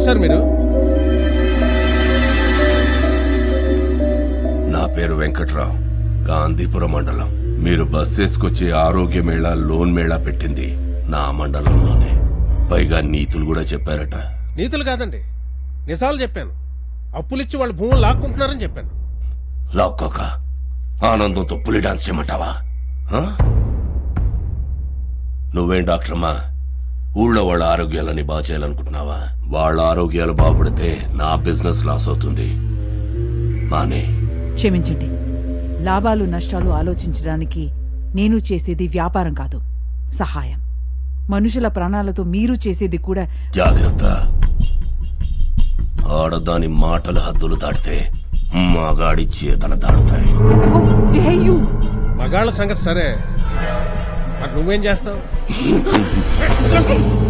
Sir మీరు నా పేరు వెంకట్రావు గాంధీపురం మండలం మీరు బస్ వేసుకొచ్చి ఆరోగ్య మేళా లోన్ మేళా పెట్టింది నా మండలంలోనే పైగా నీతులు కూడా చెప్పారట నీతులు కాదండి నిజాలు చెప్పాను అప్పులిచ్చి వాళ్ళ భూములు లాక్కుంటున్నారని చెప్పాను లాక్కోక ఆనందంతో పులి డాన్స్ చేయమంటావా ఆ? నువ్వేం డాక్టర్మా ఊళ్ళో వాళ్ళ ఆరోగ్యాలని బాగా చేయాలనుకుంటున్నావా వాళ్ళ ఆరోగ్యాలు బాగుపడితే నా బిజినెస్ లాస్ అవుతుంది మానే క్షమించండి లాభాలు నష్టాలు ఆలోచించడానికి నేను చేసేది వ్యాపారం కాదు సహాయం మనుషుల ప్రాణాలతో మీరు చేసేది కూడా జాగ్రత్త ఆడదాని మాటలు హద్దులు దాటితే మగాడి చేతలు దాడతాయి How dare you! మగాళ్ళ సంగతి సరే మరి నువ్వేం చేస్తావు